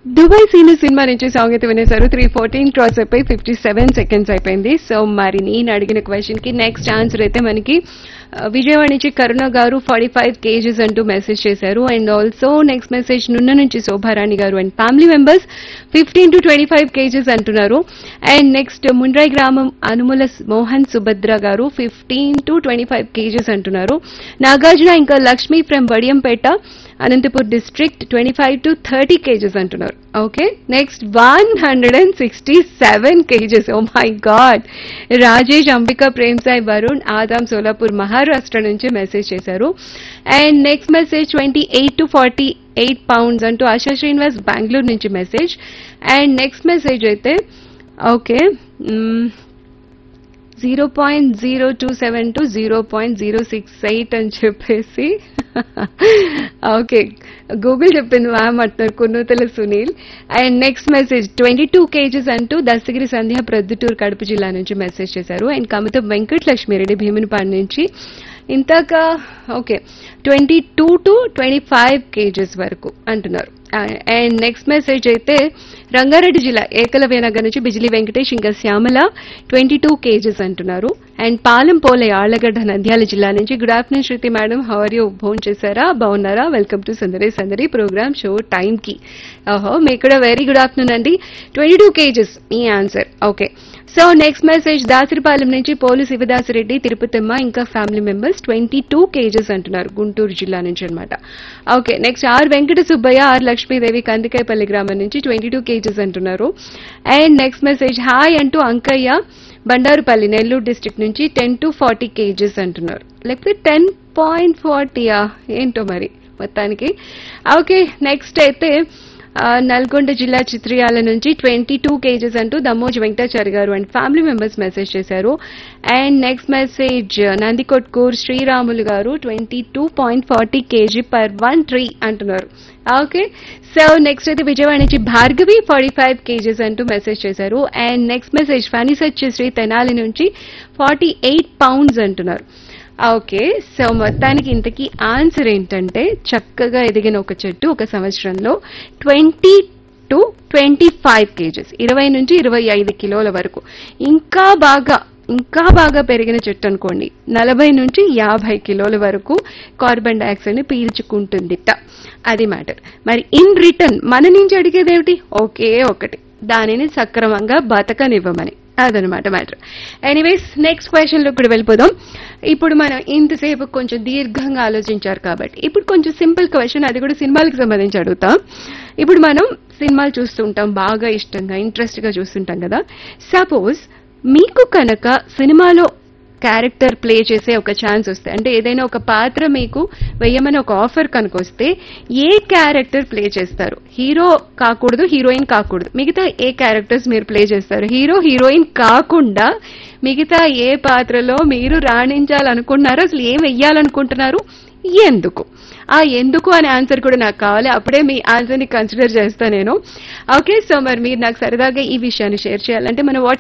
Dubai Seenu cinema నుంచి song అయితే వినేశారు త్రీ ఫోర్టీన్ క్రాస్ అయిపోయి ఫిఫ్టీ సెవెన్ సెకండ్స్ అయిపోయింది సో మరి నేను అడిగిన క్వశ్చన్ కి నెక్స్ట్ ఆన్సర్ అయితే మనకి ఆ, విజయవాడ నుంచి Karuna garu forty five KGs అంటూ మెసేజ్ చేశారు and also next message Nunna నుంచి Shobharani garu and family members fifteen to twenty five KGs అంటున్నారు అండ్ నెక్స్ట్ ముండ్రాయి గ్రామం Anumula Mohan Subhadra garu fifteen to twenty five KGs అంటున్నారు నాగార్జున ఇంకా Lakshmi from Vadiyampeta Anantapur district twenty five to thirty KGs అంటున్నారు okay next one hundred and sixty seven KGs oh my god Rajesh Ambika Prem Sai Varun Adam Solapur Maharashtra నుంచి message చేశారు and next message twenty eight to forty eight pounds అంటూ ఆశా శ్రీనివాస్ బెంగళూరు నుంచి message and next message అయితే okay zero point zero two seven to zero point zero six eight అని చెప్పేసి okay Google చెప్పింది ma'am అంటున్నారు Kunnutala Sunil and next message twenty two KGs అంటూ దస్తగిరి సంధ్య ప్రొద్దుటూరు కడప జిల్లా నుంచి మెసేజ్ చేశారు అండ్ కమత వెంకటలక్ష్మిరెడ్డి భీమునిపాడు నుంచి ఇంతక okay twenty two to twenty five KGs వరకు అంటున్నారు అండ్ నెక్స్ట్ మెసేజ్ అయితే రంగారెడ్డి జిల్లా ఏకలవ్య నగర్ నుంచి బిజిలీ వెంకటేష్ ఇంకా శ్యామల ట్వంటీ టూ కేజెస్ అంటున్నారు అండ్ పాలెం పోలే ఆళ్లగడ్డ నంద్యాల జిల్లా నుంచి good afternoon Shruti madam how are you phone చేశారా బాగున్నారా వెల్కమ్ టు సందరి సందరి ప్రోగ్రామ్ షో టైం కి ఓహో మీకు కూడా వెరీ గుడ్ ఆఫ్టర్నూన్ అండి ట్వంటీ టూ కేజెస్ మీ answer okay so next message Dasaripalem నుంచి పోలు శివదాసిరెడ్డి తిరుపతమ్మ ఇంకా family members twenty two KGs అంటున్నారు గుంటూరు జిల్లా నుంచి అనమాట okay next R Venkata Subbaiah are Lakshmidevi Kandikayapalli గ్రామం నుంచి ట్వంటీ టూ కేజెస్ అంటున్నారు అండ్ నెక్స్ట్ మెసేజ్ హాయ్ అంటూ అంకయ్య బండారుపల్లి నెల్లూరు డిస్ట్రిక్ట్ నుంచి టెన్ టు ఫార్టీ కేజెస్ అంటున్నారు లేకపోతే టెన్ పాయింట్ ఫార్టీయా ఏంటో మరి మొత్తానికి ఓకే నెక్స్ట్ అయితే ఆ, నల్గొండ జిల్లా చిత్రియాల నుంచి ట్వంటీ టూ కేజెస్ అంటూ Dammoj Venkatachari garu and family members message చేశారు and next message Nandikotkur Sriramulu garu twenty two point forty KG per one tree అంటున్నారు ఓకే సో నెక్స్ట్ అయితే విజయవాడ నుంచి భార్గవి ఫార్టీ ఫైవ్ కేజెస్ అంటూ మెసేజ్ చేశారు అండ్ నెక్స్ట్ మెసేజ్ ఫనీ సచ్ శ్రీ తెనాలి నుంచి ఫార్టీ ఎయిట్ పౌండ్స్ అంటున్నారు ఓకే సో మొత్తానికి ఇంతకీ ఆన్సర్ ఏంటంటే చక్కగా ఎదిగిన ఒక చెట్టు ఒక సంవత్సరంలో twenty to twenty five KGs ఇరవై నుంచి ఇరవై ఐదు కిలోల వరకు ఇంకా బాగా ఇంకా బాగా పెరిగిన చెట్టు అనుకోండి నలభై నుంచి యాభై కిలోల వరకు కార్బన్ డైఆక్సైడ్ ని పీల్చుకుంటుందిట అది మ్యాటర్ మరి ఇన్ రిటర్న్ మన నుంచి అడిగేది ఏమిటి ఒకే ఒకటి దానిని సక్రమంగా బతకనివ్వమని అదనమాట మ్యాటర్ ఎనీవేస్ నెక్స్ట్ క్వశ్చన్ లో ఇప్పుడు వెళ్ళిపోదాం ఇప్పుడు మనం ఇంతసేపు కొంచెం దీర్ఘంగా ఆలోచించారు కాబట్టి ఇప్పుడు కొంచెం సింపుల్ క్వశ్చన్ అది కూడా సినిమాలకు సంబంధించి అడుగుతాం ఇప్పుడు మనం సినిమాలు చూస్తుంటాం బాగా ఇష్టంగా ఇంట్రెస్ట్ గా చూస్తుంటాం కదా సపోజ్ మీకు కనుక సినిమాలో క్యారెక్టర్ ప్లే చేసే ఒక ఛాన్స్ వస్తే అంటే ఏదైనా ఒక పాత్ర మీకు వెయ్యమని ఒక ఆఫర్ కనుక వస్తే ఏ క్యారెక్టర్ ప్లే చేస్తారు హీరో కాకూడదు హీరోయిన్ కాకూడదు మిగతా ఏ క్యారెక్టర్స్ మీరు ప్లే చేస్తారు హీరో హీరోయిన్ కాకుండా మిగతా ఏ పాత్రలో మీరు రాణించాలనుకున్నారో అసలు ఏం వెయ్యాలనుకుంటున్నారు ఎందుకు ఆ ఎందుకు అనే ఆన్సర్ కూడా నాకు కావాలి అప్పుడే మీ ఆన్సర్ ని కన్సిడర్ చేస్తా నేను ఓకే సో మరి మీరు నాకు సరదాగా ఈ విషయాన్ని షేర్ చేయాలంటే మన వాట్సాప్